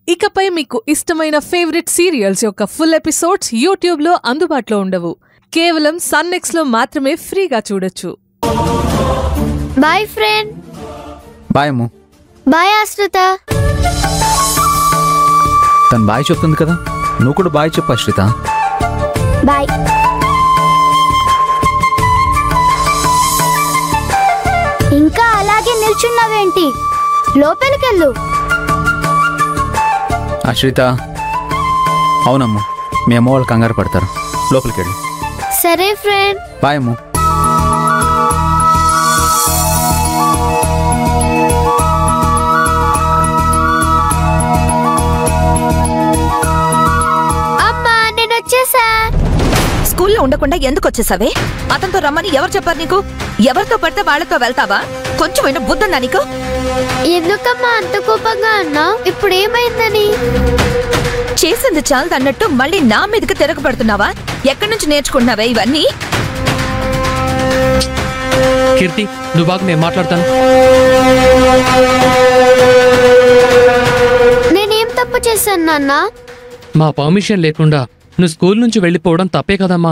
ఇకపై మీకు ఇష్టమైన ఫేవరెట్ సీరియల్స్ యొక్క ఫుల్ ఎపిసోడ్స్ యూట్యూబ్లో అందుబాటులో ఉండవు కేవలం సన్నెక్స్లో మాత్రమే ఫ్రీగా చూడొచ్చు bye friend bye Ammu bye Ashrita తను బాయ్ చెప్తుంది కదా నువ్వు కూడా బాయ్ చెప్పు అశ్రిత బాయ్ ఇంకా అలాగే నిల్చున్నావేంటి లోపలికెళ్ళు అశ్రిత అవునమ్ము మీ అమ్మ వాళ్ళు కంగారు పడతారు లోపలికి వెళ్ళు సరే ఫ్రెండ్ బాయ్ అమ్ము అమ్మా నేను వచ్చేసా స్కూల్లో ఉండకుండా ఎందుకు వచ్చేసావే అతనితో రమ్మని ఎవరు చెప్పారు నీకు ఎవరితో పడితే వాళ్ళతో వెళ్తావా కొంచెమైనా బుద్ధుందా నీకు ఎందుకమ్మా అంత కోపంగా అన్నావు ఇప్పుడు ఏమైందని చేసింది చాలు అన్నట్టు మళ్ళీ నా మీదకి తిరగబడుతున్నావా ఎక్కడి నుంచి నేర్చుకుంటున్నావే ఇవన్నీ కీర్తి నువ్వు బాగా నేను మాట్లాడతాను నేనేం తప్పు చేశాను నాన్న మా పర్మిషన్ లేకుండా నువ్వు స్కూల్ నుంచి వెళ్ళిపోవడం తప్పే కదమ్మా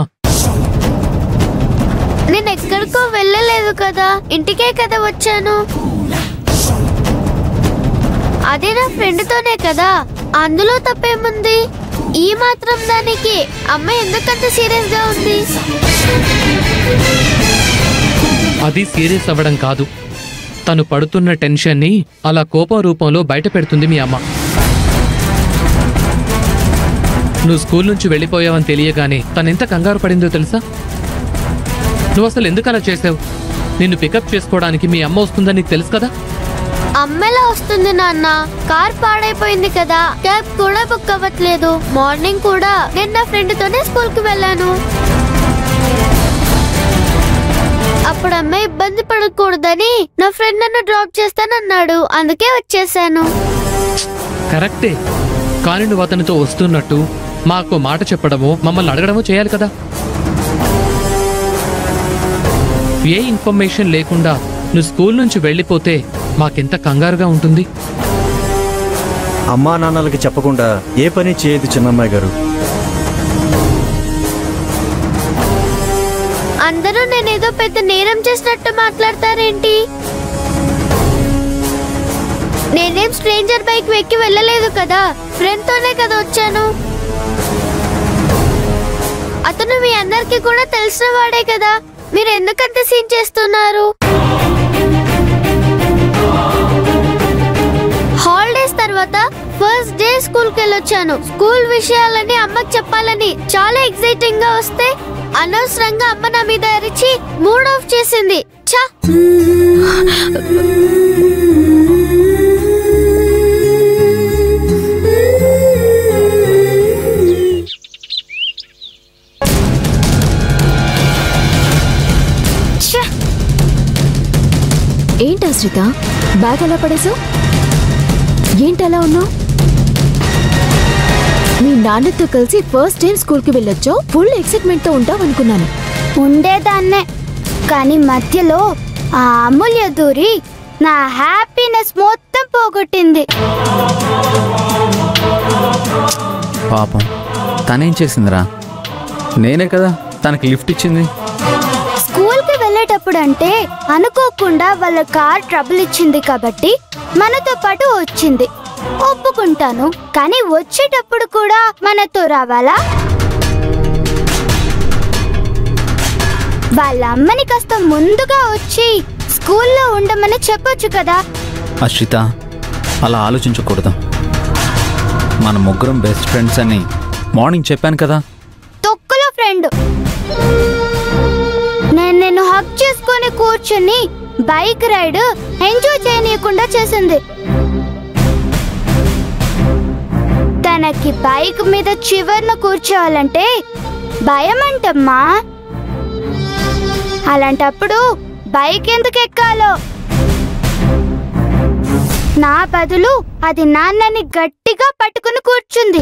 నేను ఎక్కడికో వెళ్ళలేదు కదా ఇంటికే కదా వచ్చాను అదే నా ఫ్రెండ్తోనే కదా అందులో తప్పేముంది ఈ మాత్రం దానికి అమ్మ ఎందుకంత సీరియస్ గా ఉంది అది సీరియస్ అవ్వడం కాదు తను పడుతున్న టెన్షన్ని అలా కోపం రూపంలో బయట పెడుతుంది మీ అమ్మ నువ్వు స్కూల్ నుంచి వెళ్ళిపోయావని తెలియగానే తనెంత కంగారు పడిందో తెలుసా నువ్వు అసలు ఎందుకు అలా చేసావు నిన్ను పికప్ చేసుకోవడానికి మీ అమ్మ వస్తుందని నీకు తెలుసు కదా అమ్మెలా వస్తుంది నాన్న కార్ పాడైపోయింది కదా క్యాబ్ కూడా బుక్ అవ్వట్లేదు మార్నింగ్ కూడా నేను నా ఫ్రెండ్ తోనే స్కూల్ కి వెళ్ళాను అప్పుడు అమ్మ ఇబ్బంది పడకూడదని నా ఫ్రెండ్ నన్ను డ్రాప్ చేస్తానన్నాడు అందుకే వచ్చేసాను కరెక్టే కానీ నువ్వు అతనితో వస్తున్నట్టు మాకు మాట చెప్పడమో మమ్మల్ని అడగడమో చేయాలి కదా ఏ ఇన్ఫర్మేషన్ లేకుండా నువ్వు స్కూల్ నుంచి వెళ్ళిపోతే మాకెంత కంగారుగా ఉంటుంది అమ్మా నాన్నలకి చెప్పకుండా ఏ పని చేయదు చిన్నమ్మాయి గారు అందరూ నేనేదో పెద్ద నేరం చేసినట్టు మాట్లాడతారేంటి నేనేం స్ట్రేంజర్ బైక్ ఎక్కి వెళ్ళలేదు కదా ఫ్రెండ్ తోనే కదా వచ్చాను అతను మీ అందరికి కూడా తెలిసిన వాడే కదా మీరు ఎందుకంత సీన్ చేస్తున్నారు హాలిడేస్ తర్వాత ఫస్ట్ డే స్కూల్ కి వెళ్ళొచ్చాను స్కూల్ విషయాలని అమ్మకి చెప్పాలని చాలా ఎక్సైటింగ్ గా వస్తే అనవసరంగా అమ్మ నా మీద అరిచి మూడ్ ఆఫ్ చేసింది ఛా ఛ! ఏంటి ఆశ్రిత బ్యాగ్ ఎలా పడేసావు ఏంటి అలా ఉన్నావు మీ నాన్నతో కలిసి ఫస్ట్ టైం స్కూల్కి వెళ్ళొచ్చావు ఫుల్ ఎక్సైట్మెంట్ తో ఉంటావు అనుకున్నాను ఉండేదాన్నే కానీ మధ్యలో ఆ అమూల్య దూరి నా హ్యాపీనెస్ మొత్తం పోగొట్టింది పాపం తనేం చేసిందిరా నేనే కదా తనకి లిఫ్ట్ ఇచ్చింది స్కూల్ కి వెళ్ళేటప్పుడు అంటే అనుకోకుండా వాళ్ళ కార్ ట్రబుల్ ఇచ్చింది కాబట్టి మనతో పాటు వచ్చింది ఒప్పుకుంటాను కానీ వచ్చేటప్పుడు కూడా మనతో రావాలా వాళ్ళ అమ్మని కాస్త ముందుగా వచ్చి స్కూల్లో ఉండమని చెప్పొచ్చు కదా అశ్రిత అలా ఆలోచించకూడదు మన ముగ్గురం బెస్ట్ ఫ్రెండ్స్ అని మార్నింగ్ చెప్పాను కదా తొక్కులో ఫ్రెండ్ నేను నిన్ను హక్ చేసుకొని కూర్చుని బైక్ రైడ్ ఎంజాయ్ చేయనీయకుండా చేసింది తనకి బైక్ మీద చివర్న కూర్చోవాలంటే భయం అంటమ్మా అలాంటప్పుడు బైక్ ఎందుకు ఎక్కాలో నా బదులు అది నాన్నని గట్టిగా పట్టుకుని కూర్చుంది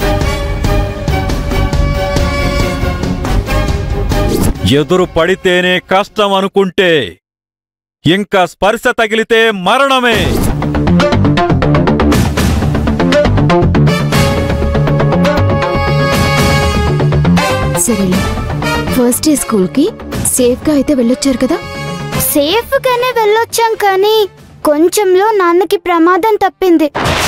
ఎదురు పడితేనే కష్టం అనుకుంటే ఇంకా స్పర్శ తగిలితే మరణమే సరేలే ఫస్ట్ డే స్కూల్కి సేఫ్గా అయితే వెళ్ళొచ్చారు కదా సేఫ్ గానే వెళ్ళొచ్చాం కానీ కొంచెంలో నాన్నకి ప్రమాదం తప్పింది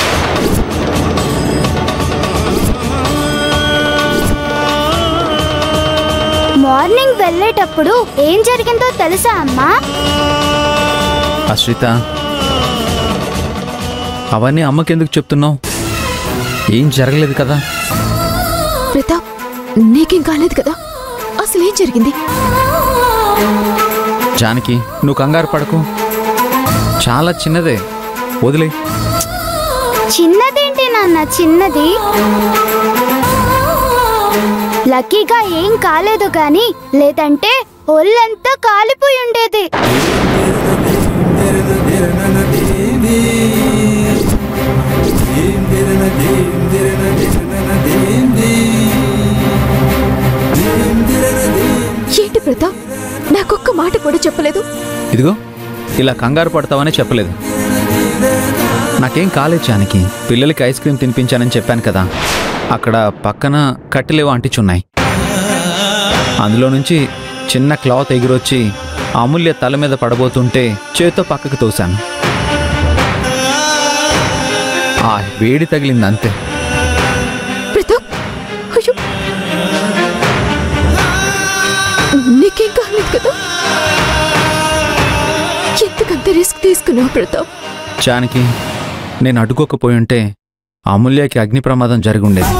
మార్నింగ్ వెళ్ళేటప్పుడు ఏం జరిగిందో తెలుసా అమ్మా అశ్రిత అవన్నీ అమ్మకెందుకు చెప్తున్నావు ఏం జరగలేదు కదా ప్రతాప్ నీకేం కాలేదు కదా అసలు ఏం జరిగింది జానకి నువ్వు కంగారు పడకు చాలా చిన్నదే వదిలే చిన్నదేంటి నాన్న చిన్నది లక్కీగా ఏం కాలేదు గాని లేదంటే ఒళ్ళంతా కాలిపోయి ఉండేది ఏంటి ప్రతాప్ నాకొక్క మాట కూడా చెప్పలేదు ఇదిగో ఇలా కంగారు పడతావనే చెప్పలేదు నాకేం కాలేదు జానకి పిల్లలకి ఐస్ క్రీమ్ తినిపించానని చెప్పాను కదా అక్కడ పక్కన కట్టెలేవో అంటిచున్నాయి అందులో నుంచి చిన్న క్లాత్ ఎగిరొచ్చి అమూల్య తల మీద పడబోతుంటే చేత్తో పక్కకు తోశాను ఆ వేడి తగిలింది అంతే ప్రతాప్ అయ్యో నీకేం కాలేదు కదా ఎందుకంత రిస్క్ తీసుకున్నావు ప్రతాప్ జానకి నేను అడ్డుకోకపోయి ఉంటే అమూల్యకి అగ్ని ప్రమాదం జరిగి ఉండేది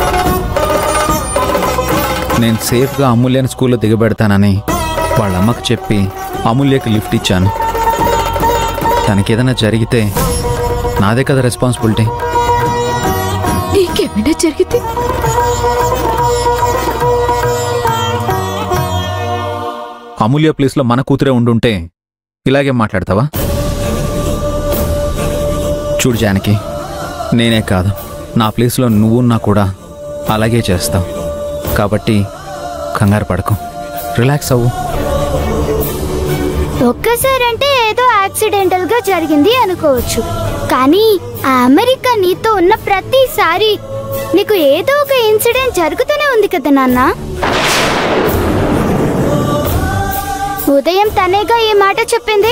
నేను సేఫ్గా అమూల్యని స్కూల్లో దిగబెడతానని వాళ్ళ అమ్మకు చెప్పి అమూల్యకి లిఫ్ట్ ఇచ్చాను తనకేదైనా జరిగితే నాదే కదా రెస్పాన్సిబిలిటీ నీకేమైనా జరిగితే అమూల్య ప్లేస్లో మన కూతురే ఉండుంటే ఇలాగే మాట్లాడతావా చూడు జానకి నేనే కాదు నా ప్లేస్లో నువ్వున్నా కూడా అలాగే చేస్తావు కాబట్టి కంగారు పడకు రిలాక్స్ అవ్వు ఒక్కసారంటే ఏదో యాక్సిడెంటల్ గా జరిగింది అనుకోవచ్చు కానీ ఆ అమెరికా నీతో ఉన్న ప్రతిసారి నీకు ఏదో ఒక ఇన్సిడెంట్ జరుగుతూనే ఉంది కదా నాన్న ఉదయం తనేగా ఈ మాట చెప్పింది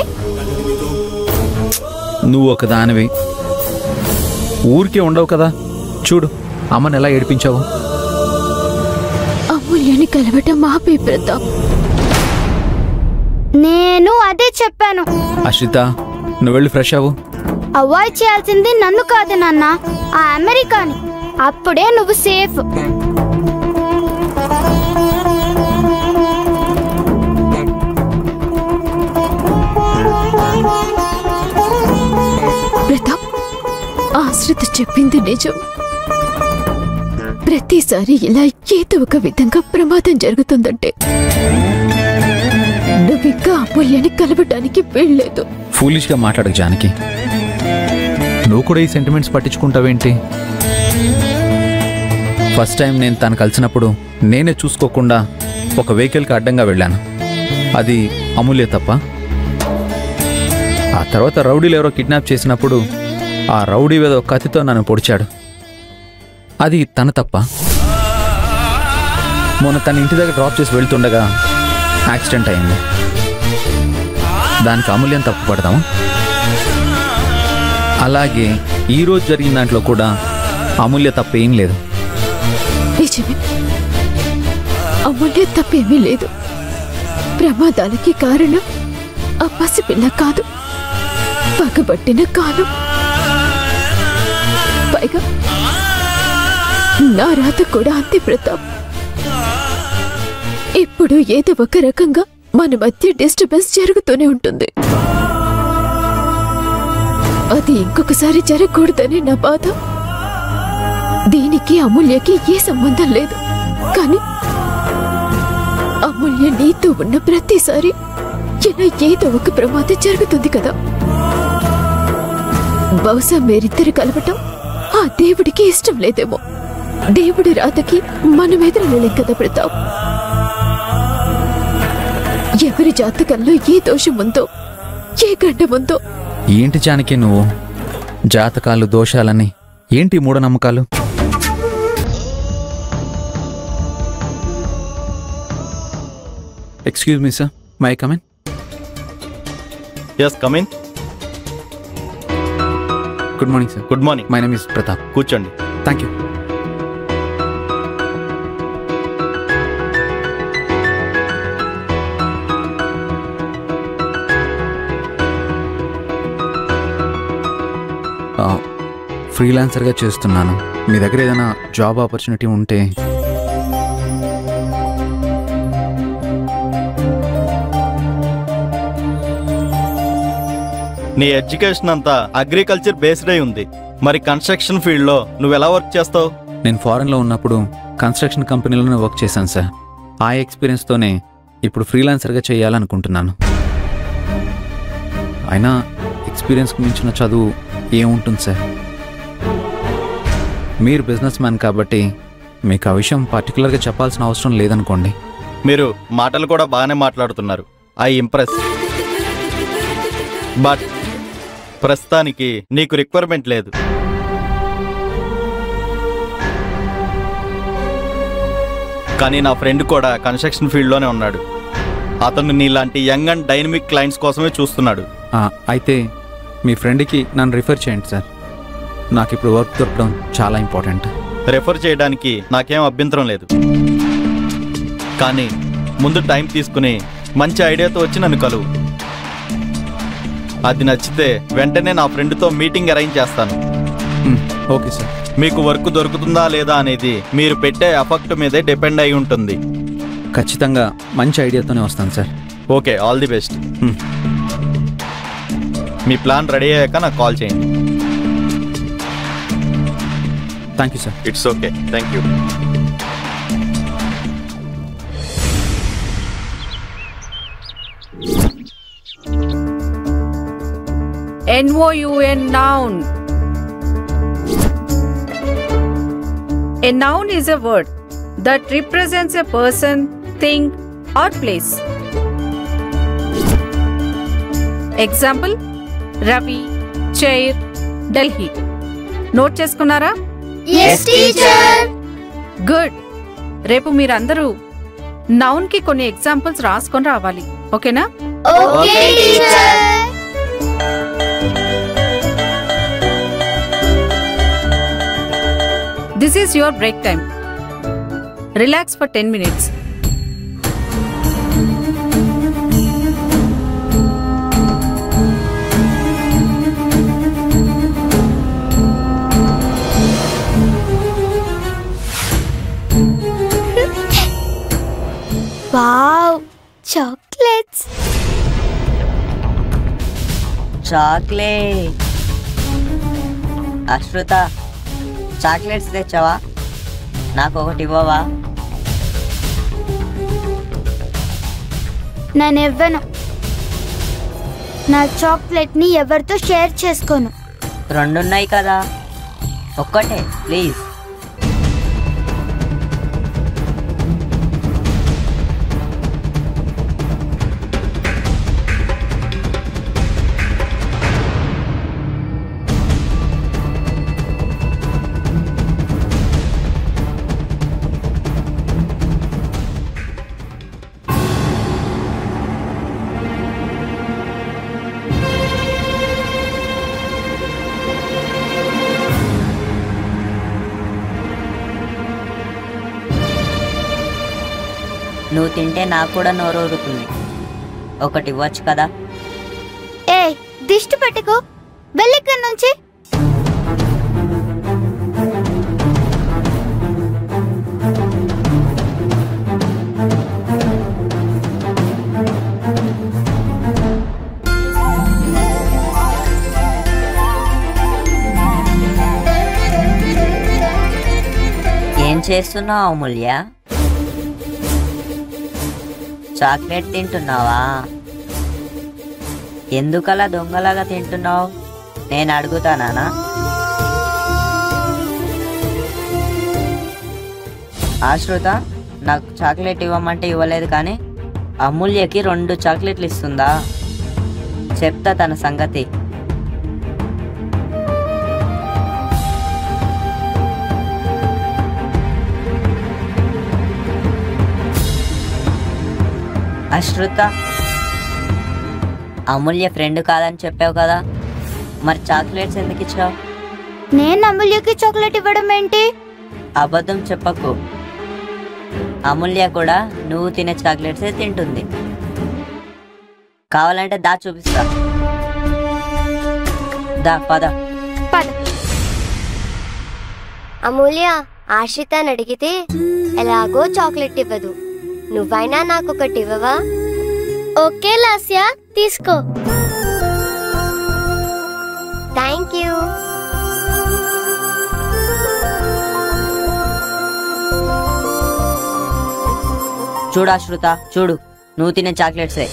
నువ్వు ఒక దానివి ఊరికే ఉండవు కదా చూడు అమ్మని ఎలా ఏడిపించావు అమూల్యాన్ని కలవటం ఆపే ప్రతాప్ నేను అదే చెప్పాను అశ్రిత నువ్వు వెళ్ళి ఫ్రెష్ అవ్వు అవాయిడ్ చేయాల్సింది నన్ను కాదు నాన్న ఆ అమెరికాని అప్పుడే నువ్వు సేఫ్ ప్రతాప్ ఆశ్రిత చెప్పింది నిజం ప్రతిసారి ఇలా ఏదో ఒక విధంగా ప్రమాదం జరుగుతుందంటే నువ్వింకా అమూల్యాన్ని కలవటానికి వెళ్ళలేదు ఫూలిష్గా మాట్లాడకు జానకి నువ్వు కూడా ఈ సెంటిమెంట్స్ పట్టించుకుంటావేంటి ఫస్ట్ టైం నేను తను కలిసినప్పుడు నేనే చూసుకోకుండా ఒక వెహికల్కి అడ్డంగా వెళ్ళాను అది అమూల్య తప్ప ఆ తర్వాత రౌడీలు ఎవరో కిడ్నాప్ చేసినప్పుడు ఆ రౌడీ ఏదో కత్తితో నన్ను పొడిచాడు అది తన తప్ప మొన్న తన ఇంటి దగ్గర డ్రాప్ చేసి వెళ్తుండగా యాక్సిడెంట్ అయింది దానికి అమూల్యం తప్పు పడదామా అలాగే ఈరోజు జరిగిన దాంట్లో కూడా అమూల్య తప్ప ఏం లేదు నిజమే అమూల్య తప్పేమీ లేదు ప్రమాదాలకి కారణం ఆ పసిపిల్ల కాదు పగబట్టిన కాలం పైగా నా రాత కూడా అంతే ప్రతాప్ ఇప్పుడు ఏదో ఒక రకంగా మన మధ్య డిస్టర్బెన్స్ జరుగుతూనే ఉంటుంది అది ఇంకొకసారి జరగకూడదని నా బాధ దీనికి అమూల్యకి ఏ సంబంధం లేదు కానీ అమూల్య నీతో ఉన్న ప్రతిసారి ఇలా ఏదో ఒక ప్రమాదం జరుగుతుంది కదా బహుశా మీరిద్దరు కలవటం ఆ దేవుడికి ఇష్టం లేదేమో దేవుడి రాతకి మనం ఎదురలేం కదా ప్రతాప్ ఎవరి జాతకంలో ఏ దోషం ఉందో ఏ గడ్డం ఉందో ఏంటి జానకి నువ్వు జాతకాలు దోషాలని ఏంటి మూఢనమ్మకాలు excuse me sir may I come in yes come in good morning sir good morning my name is Pratap కూర్చోండి థ్యాంక్ యూ ఫ్రీలాన్సర్గా చేస్తున్నాను మీ దగ్గర ఏదైనా జాబ్ ఆపర్చునిటీ ఉంటే నీ ఎడ్యుకేషన్ అంతా అగ్రికల్చర్ బేస్డ్ అయి ఉంది మరి కన్స్ట్రక్షన్ ఫీల్డ్లో నువ్వు ఎలా వర్క్ చేస్తావు నేను ఫారెన్లో ఉన్నప్పుడు కన్స్ట్రక్షన్ కంపెనీలోనే వర్క్ చేశాను సార్ ఆ ఎక్స్పీరియన్స్తోనే ఇప్పుడు ఫ్రీలాన్సర్గా చేయాలనుకుంటున్నాను అయినా ఎక్స్పీరియన్స్కి మించిన చదువు ఏముంటుంది సార్ మీరు బిజినెస్ మ్యాన్ కాబట్టి మీకు ఆ విషయం పర్టికులర్గా చెప్పాల్సిన అవసరం లేదనుకోండి మీరు మాటలు కూడా బాగానే మాట్లాడుతున్నారు ఐ ఇంప్రెస్ బట్ ప్రస్తుతానికి నీకు రిక్వైర్మెంట్ లేదు కానీ నా ఫ్రెండ్ కూడా కన్స్ట్రక్షన్ ఫీల్డ్లోనే ఉన్నాడు అతను నీలాంటి యంగ్ అండ్ డైనమిక్ క్లయింట్స్ కోసమే చూస్తున్నాడు ఆ, అయితే మీ ఫ్రెండ్కి నన్ను రిఫర్ చేయండి సార్ నాకు ఇప్పుడు వర్క్ దొరకడం చాలా ఇంపార్టెంట్ రెఫర్ చేయడానికి నాకేం అభ్యంతరం లేదు కానీ ముందు టైం తీసుకుని మంచి ఐడియాతో వచ్చి నన్ను కలువు అది నచ్చితే వెంటనే నా ఫ్రెండ్తో మీటింగ్ అరేంజ్ చేస్తాను మ్, ఓకే సార్ మీకు వర్క్ దొరుకుతుందా లేదా అనేది మీరు పెట్టే ఎఫెక్ట్ మీదే డిపెండ్ అయి ఉంటుంది ఖచ్చితంగా మంచి ఐడియాతోనే వస్తాను sir okay all the best hmm. మీ ప్లాన్ రెడీ అయ్యాక నాకు కాల్ చేయండి thank you sir it's okay thank you N-O-U-N noun. A noun is a word that represents a person, thing, or place. Example Ravi, chair, Delhi. Note చేసుకున్నారా yes teacher good రేపు మీరందరూ noun కి కొన్ని examples రాసుకొని రావాలి ఓకేనా okay teacher this is your break time relax for ten minutes wow chocolates chocolate Ashrutha chocolates తెచ్చావా నాకు ఒకటి ఇవ్వవా నేను ఇవ్వను నా చాక్లెట్ ని ఎవరితో షేర్ చేసుకోను రెండున్నాయి కదా ఒక్కటే ప్లీజ్ నువ్వు తింటే నాకు కూడా నోరు ఊరుతుంది ఒకటి ఇవ్వచ్చు కదా ఏ దిష్టి పెట్టుకో వెళ్ళిక్కడి నుంచి ఏం చేస్తున్నావు అమూల్య చాక్లెట్ తింటున్నావా ఎందుకలా దొంగలాగా తింటున్నావు నేను అడుగుతానా ఆశ్రుత నాకు చాక్లెట్ ఇవ్వమంటే ఇవ్వలేదు కానీ అమూల్యకి రెండు చాక్లెట్లు ఇస్తుందా చెప్తా తన సంగతి అశ్రుత అమూల్య ఫ్రెండ్ కాదని చెప్పావు కదా మరి చాక్లెట్స్ ఎందుకు ఇచ్చావు నేను అమూల్యకి చాక్లెట్ ఇవ్వడం ఏంటి అబద్ధం చెప్పకు అమూల్య కూడా నువ్వు తినే చాక్లెట్సే తింటుంది కావాలంటే దా చూపిస్తా దా పద పద అమూల్య ఆశ్రితాన్ని అడిగితే ఎలాగో చాక్లెట్ ఇవ్వదు నువ్వైనా నాకు ఒకటి ఇవ్వవా ఓకే లాస్య తీసుకో థ్యాంక్ యూ చూడు అశ్రుత చూడు నువ్వు తినే చాక్లెట్సే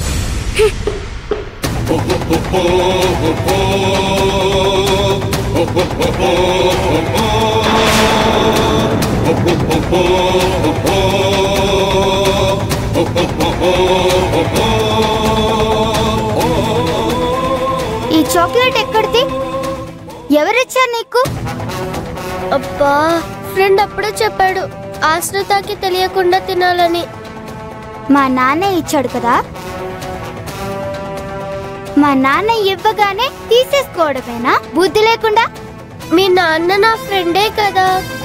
ఈ చాక్లెట్ ఎక్కడిది ఎవరిచ్చారు నీకు అబ్బా ఫ్రెండ్ అప్పుడే చెప్పాడు ఆశ్రితకి తెలియకుండా తినాలని మా నాన్న ఇచ్చాడు కదా మా నాన్న ఇవ్వగానే తీసేసుకోవడమేనా బుద్ధి లేకుండా మీ నాన్న నా ఫ్రెండే కదా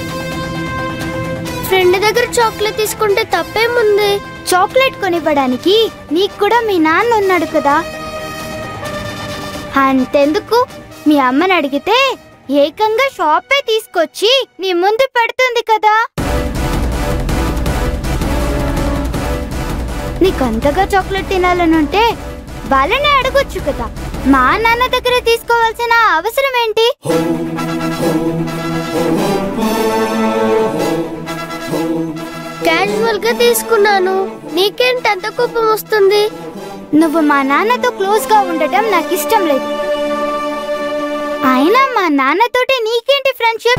ఫ్రెండ్ దగ్గర చాక్లెట్ తీసుకుంటే తప్పేముంది చాక్లెట్ కొనివ్వడానికి నీకు కూడా మీ నాన్న ఉన్నాడు కదా అంతెందుకు మీ అమ్మని అడిగితే ఏకంగా షాపే తీసుకొచ్చి నీ ముందు పెడుతుంది కదా నీకు అంతగా చాక్లెట్ తినాలని ఉంటే వాళ్ళనే అడగొచ్చు కదా మా నాన్న దగ్గర తీసుకోవాల్సిన అవసరం ఏంటి క్యాజువల్ గా తీసుకున్నాను నీకేంటి అంత కోపం వస్తుంది నువ్వు మా నాన్నతో క్లోజ్ గా ఉండటం నాకు ఇష్టం లేదు అయినా మా నాన్నతోటి నీకేంటి ఫ్రెండ్షిప్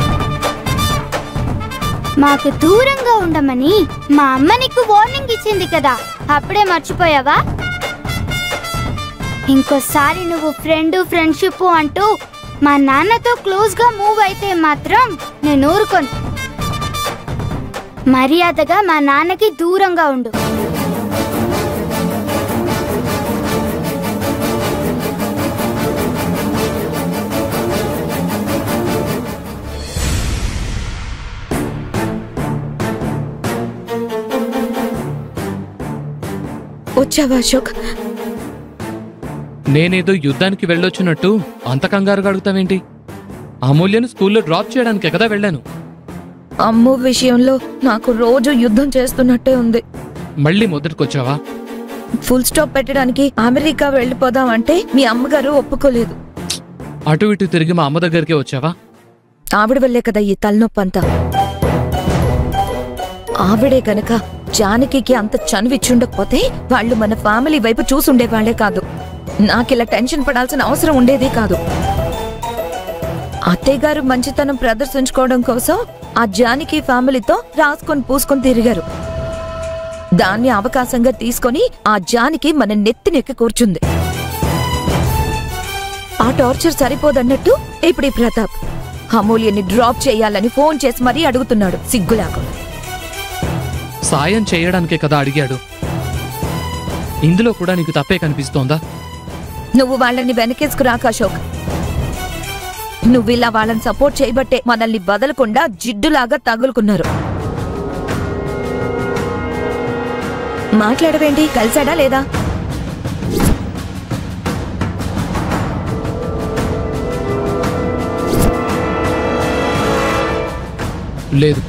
మాకు దూరంగా ఉండమని మా అమ్మ నీకు వార్నింగ్ ఇచ్చింది కదా అప్పుడే మర్చిపోయావా ఇంకోసారి నువ్వు ఫ్రెండ్ ఫ్రెండ్షిప్ అంటూ మా నాన్నతో క్లోజ్ గా మూవ్ అయితే మాత్రం నేను ఊరుకోను మర్యాదగా మా నాన్నకి దూరంగా ఉండు వచ్చావా అశోక్ నేనేదో యుద్ధానికి వెళ్ళొచ్చినట్టు అంత కంగారుగా అడుగుతావేంటి అమూల్యను స్కూల్లో డ్రాప్ చేయడానికే కదా వెళ్ళాను అమ్ము విషయంలో నాకు రోజు యుద్ధం చేస్తున్నట్టే ఉంది మళ్ళీ మొదటికొచ్చావా ఫుల్ స్టాప్ పెట్టడానికి అమెరికా వెళ్ళిపోదామంటే మీ అమ్మగారు ఒప్పుకోలేదు అటు ఇటు తిరిగి మా అమ్మ దగ్గరికే వచ్చావా ఆవిడ వల్లే కదా ఈ తలనొప్పంతా ఆవిడే గనక జానకికి అంత చనువిచ్చుండకపోతే వాళ్ళు మన ఫ్యామిలీ వైపు చూసుండేవాళ్లే కాదు నాకిలా టెన్షన్ పడాల్సిన అవసరం ఉండేదే కాదు అత్తయ్య గారు మంచితనం ప్రదర్శించుకోవడం కోసం ఆ జానకి ఫ్యామిలీతో రాసుకొని పూసుకొని తిరిగారు దాన్ని అవకాశంగా తీసుకొని ఆ జానికి మన నెత్తినెక్కి కూర్చుంది ఆ టార్చర్ సరిపోదన్నట్టు ఇప్పుడు ఈ ప్రతాప్ అమూల్యని డ్రాప్ చేయాలని ఫోన్ చేసి మరీ అడుగుతున్నాడు సిగ్గులాగా సాయం చేయడానికే కదా అడిగాడు ఇందులో కూడా నీకు తప్పే కనిపిస్తోందా నువ్వు వాళ్ళని వెనకేసుకురాక అశోక్ నువ్వు ఇలా వాళ్ళని సపోర్ట్ చేయబట్టే మనల్ని బదలకుండా జిడ్డులాగా తగులుకున్నారు మాట్లాడవేంటి కలిసాడా లేదా లేదు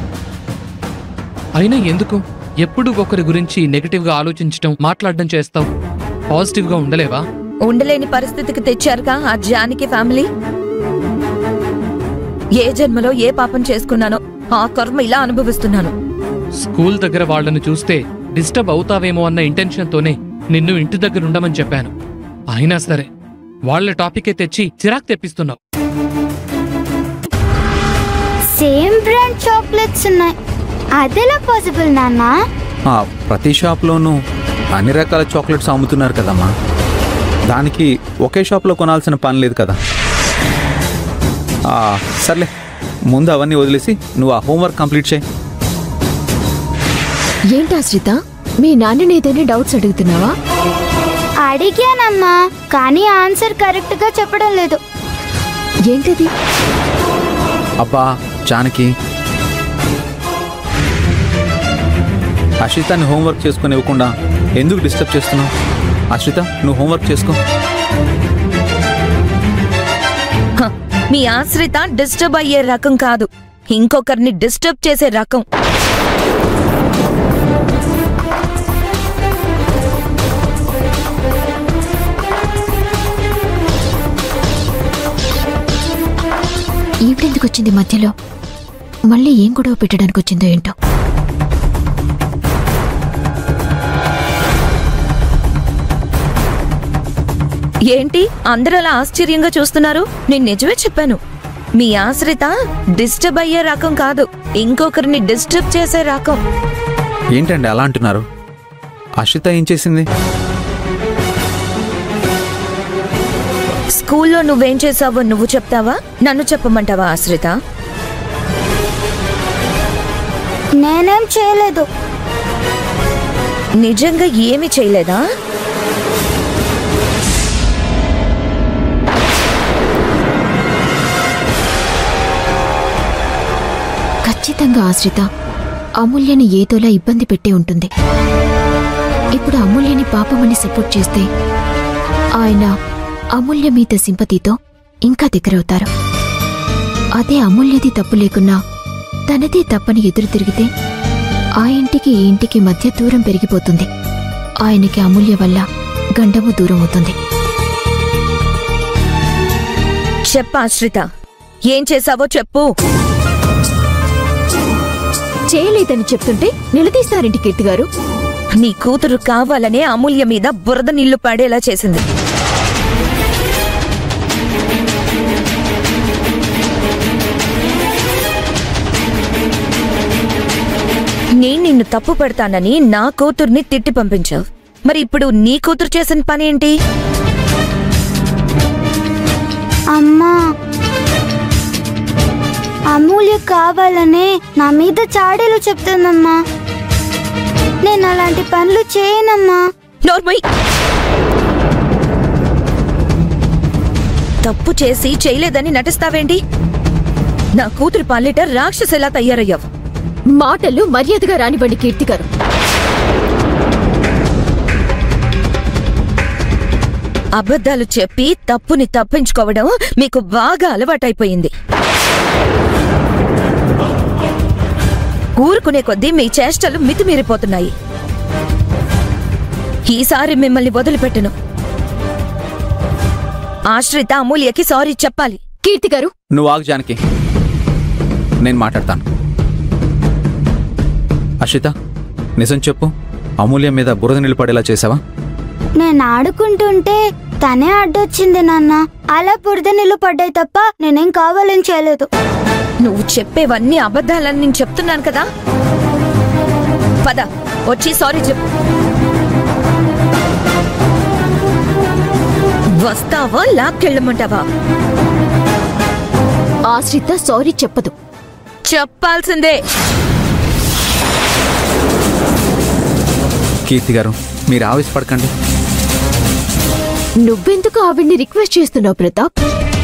అయినా ఎందుకు ఎప్పుడు ఒకరి గురించి నెగటివ్గా ఆలోచించటం మాట్లాడడం చేస్తావు పాజిటివ్గా ఉండలేవా ఉండలేని పరిస్థితికి తెచ్చారుగా ఆ జానికి ఫ్యామిలీ ఏ జన్మలో ఏ పాపం చేసుకున్నానో ఆ కర్మ ఇలా అనుభవిస్తున్నాను స్కూల్ దగ్గర వాళ్ళని చూస్తే డిస్టర్బ్ అవుతావేమో అన్న ఇంటెన్షన్తోనే నిన్ను ఇంటి దగ్గర ఉండమని చెప్పాను అయినా సరే వాళ్ళ టాపికే తెచ్చి చిరాక్ తెప్పిస్తున్నావు సేమ్ బ్రాండ్ చాక్లెట్స్ ఉన్నాయి అదెలా పాసిబుల్ నాన్న ఆ, ప్రతి షాప్లోనూ అన్ని రకాల చాక్లెట్స్ అమ్ముతున్నారు కదమ్మా దానికి ఒకే షాప్లో కొనాల్సిన పని లేదు కదా ఆ, సర్లే ముందు అవన్నీ వదిలేసి నువ్వు ఆ హోంవర్క్ కంప్లీట్ చేయి ఏంటా శ్రీత మీ నాన్నని ఏదైనా డౌట్స్ అడుగుతున్నావా అడిగానమ్మా కానీ ఆన్సర్ కరెక్ట్ గా చెప్పడం లేదు ఏంటది అబ్బా జానకి అశ్రితాన్ని హోంవర్క్ చేసుకుని ఇవ్వకుండా ఎందుకు డిస్టర్బ్ చేస్తున్నావు అశ్రిత నువ్వు హోంవర్క్ చేసుకో హ, మీ ఆశ్రిత డిస్టర్బ్ అయ్యే రకం కాదు ఇంకొకరిని డిస్టర్బ్ చేసే రకం ఈవిడెందుకు వచ్చింది మధ్యలో మళ్ళీ ఏం గొడవ పెట్టడానికి వచ్చిందో ఏంటో ఏంటి అందరూ అలా ఆశ్చర్యంగా చూస్తున్నారు నేను నిజమే చెప్పాను మీ ఆశ్రిత డిస్టర్బ్ అయ్యే రకం కాదు ఇంకొకరిని డిస్టర్బ్ చేసే రకం ఏంటండి అలా అంటున్నారు అశ్రిత ఏం చేసింది స్కూల్లో నువ్వేం చేసావో నువ్వు చెప్తావా నన్ను చెప్పమంటావా ఆశ్రిత నేనేం చేయలేదు నిజంగా ఏమీ చేయలేదా ఖచ్చితంగా ఆశ్రిత అమూల్యని ఏదోలా ఇబ్బంది పెట్టే ఉంటుంది ఇప్పుడు అమూల్యని పాపమని సపోర్ట్ చేస్తే ఆయన అమూల్య మీద సింపతితో ఇంకా దగ్గరవుతారు అదే అమూల్యది తప్పు లేకున్నా తనదే తప్పని ఎదురు తిరిగితే ఆ ఇంటికి ఈ ఇంటికి మధ్య దూరం పెరిగిపోతుంది ఆయనకి అమూల్య వల్ల గండము దూరం అవుతుంది చెప్పు ఆశ్రిత ఏం చేసావో చెప్పు చేయలేదని చెప్తుంటే నిలదీస్తారేంటి కీర్తి గారు నీ కూతురు కావాలనే అమూల్య మీద బురద నీళ్లు పడేలా చేసింది నేను నిన్ను తప్పు పెడతానని నా కూతుర్ని తిట్టి పంపించావు మరి ఇప్పుడు నీ కూతురు చేసిన పని ఏంటి అమ్మా అమూల్య కావాలనే నా మీద చాడీలు చెప్తుందమ్మా నేను అలాంటి పనులు చేయనమ్మా నోర్మయ్ తప్పు చేసి చేయలేదని నటిస్తావేంటి నా కూతురు పాలిట రాక్షసెలా తయారయ్యావు మాటలు మర్యాదగా రానివ్వండి కీర్తి గారు అబద్ధాలు చెప్పి తప్పుని తప్పించుకోవడం మీకు బాగా అలవాటైపోయింది ఊరుకునే కొద్దీ మీ చేష్టలు మితిమీరిపోతున్నాయి ఈసారి మిమ్మల్ని వదిలిపెట్టను ఆశ్రిత అమూల్యకి సారీ చెప్పాలి కీర్తి గారు నువ్వు ఆగు జానకి నేను మాట్లాడతాను అశ్రిత నిజం చెప్పు అమూల్య మీద బురద నీళ్ళు పడేలా చేసావా నేను ఆడుకుంటుంటే తనే అడ్డొచ్చింది నాన్న అలా బురద నీళ్ళు పడ్డాయి తప్ప నేనేం కావాలని చేయలేదు నువ్వు చెప్పేవన్నీ అబద్ధాలని నేను చెప్తున్నాను కదా పద వచ్చి సారీ చెప్పు వస్తావా లాక్కెళ్ళమంటావా ఆశ్రిత సారీ చెప్పదు చెప్పాల్సిందే కీర్తి గారు మీరు ఆవేశపడకండి నువ్వెందుకు ఆవిడ్ని రిక్వెస్ట్ చేస్తున్నావు ప్రతాప్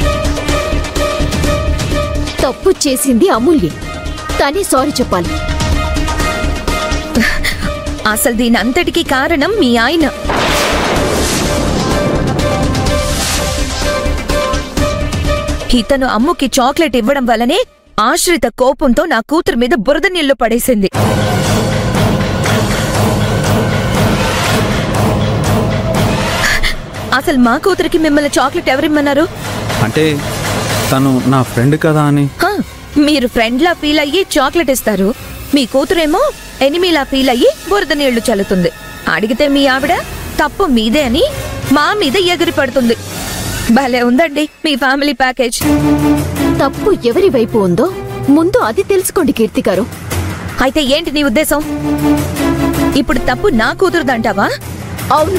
తప్పు చేసింది అమూల్య తనే సారీ చెప్పాలి అసలు దీని అంతటికి కారణం మీ ఆయన ఇతను అమ్ముకి చాక్లెట్ ఇవ్వడం వల్లనే ఆశ్రిత కోపంతో నా కూతురు మీద బురద నీళ్లు పడేసింది అసలు మా కూతురికి మిమ్మల్ని చాక్లెట్ ఎవరిమ్మన్నారు అంటే తను నా ఫ్రెండ్ కదా అని హ, మీరు ఫ్రెండ్లా ఫీల్ అయ్యి చాక్లెట్ ఇస్తారు మీ కూతురేమో ఎనిమిలా ఫీల్ అయ్యి బురద నీళ్లు చల్లుతుంది అడిగితే మీ ఆవిడ తప్పు మీదే అని మా మీద ఎగిరి పడుతుంది భలే ఉందండి మీ ఫ్యామిలీ ప్యాకేజ్ తప్పు ఎవరి వైపు ఉందో ముందు అది తెలుసుకోండి కీర్తి గారు అయితే ఏంటి నీ ఉద్దేశం ఇప్పుడు తప్పు నా కూతురుదంటావా అవును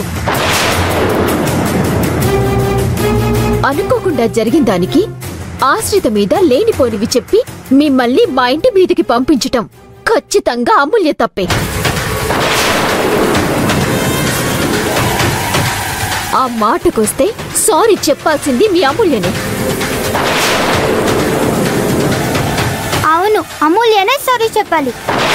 అనుకోకుండా జరిగిన దానికి ఆశ్రిత మీద లేనిపోనివి చెప్పి మిమ్మల్ని మా ఇంటి మీదికి పంపించటం ఖచ్చితంగా అమూల్య తప్పే ఆ మాటకొస్తే సారీ చెప్పాల్సింది మీ అమూల్యనే అవును అమూల్యనే సారీ చెప్పాలి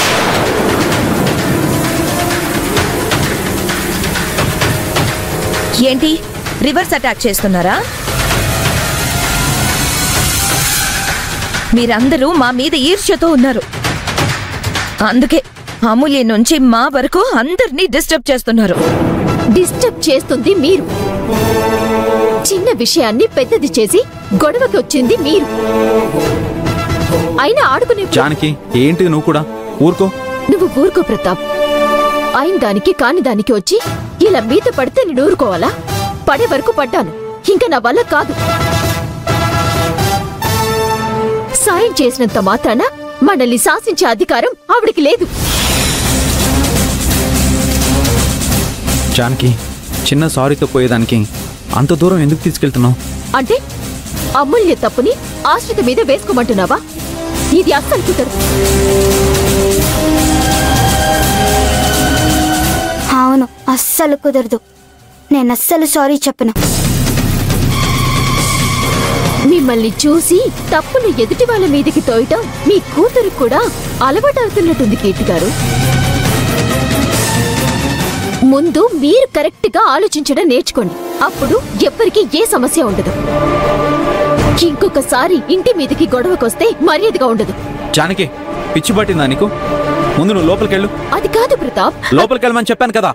ఏంటి రివర్స్ అటాక్ చేస్తున్నారా మీరందరూ మా మీద ఈర్ష్యతో ఉన్నారు అందుకే అమూల్య నుంచి మా వరకు అందరినీ డిస్టర్బ్ చేస్తున్నారు డిస్టర్బ్ చేస్తుంది మీరు చిన్న విషయాన్ని పెద్దది చేసి గొడవకి వచ్చింది మీరు అయినా ఆడుకునే జానకి ఏంటి నువ్వు కూడా ఊరుకో నువ్వు ఊరుకో ప్రతాప్ అయిన దానికి కాని దానికి వచ్చి ఇలా మీద పడితే నేను ఊరుకోవాలా పడే వరకు పడ్డాను ఇంకా నా వల్ల కాదు సాయం చేసినంత మాత్రాన మనల్ని శాసించే అధికారం ఆవిడికి లేదు జానకి చిన్న సారీతో పోయేదానికి అంత దూరం ఎందుకు తీసుకెళ్తున్నావు అంటే అమూల్య తప్పుని ఆశ్రిత మీద వేసుకోమంటున్నావా ఇది అస్సలు కుదరదు అవును అస్సలు కుదరదు నేను అస్సలు సారీ చెప్పను మిమ్మల్ని చూసి తప్పును ఎదుటి వాళ్ళ మీదకి తోయటం మీ కూతురు కూడా అలవాటవుతున్నట్టుంది కీర్తి గారు ముందు మీరు కరెక్ట్ గా ఆలోచించడం నేర్చుకోండి అప్పుడు ఎవ్వరికి ఏ సమస్య ఉండదు ఇంకొకసారి ఇంటి మీదకి గొడవకొస్తే మర్యాదగా ఉండదు జానకి పిచ్చి పట్టిందా నీకు ముందు నువ్వు లోపలికెళ్ళు అది కాదు ప్రతాప్ లోపలికెళ్ళమని చెప్పాను కదా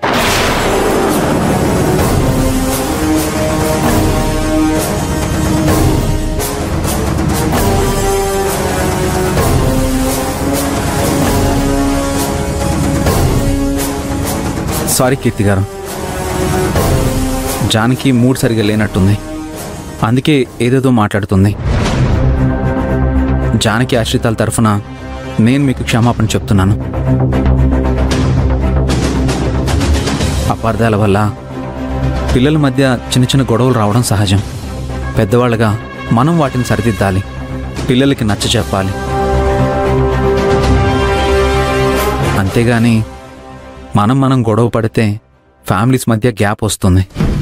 సారీ కీర్తి గారు జానకి మూడ్ సరిగా లేనట్టుంది అందుకే ఏదేదో మాట్లాడుతుంది జానకి ఆశ్రితాల తరఫున నేను మీకు క్షమాపణ చెప్తున్నాను అపార్థాల వల్ల పిల్లల మధ్య చిన్న చిన్న గొడవలు రావడం సహజం పెద్దవాళ్ళగా మనం వాటిని సరిదిద్దాలి పిల్లలకి నచ్చ చెప్పాలి అంతేగాని మనం మనం గొడవ పడితే ఫ్యామిలీస్ మధ్య గ్యాప్ వస్తుంది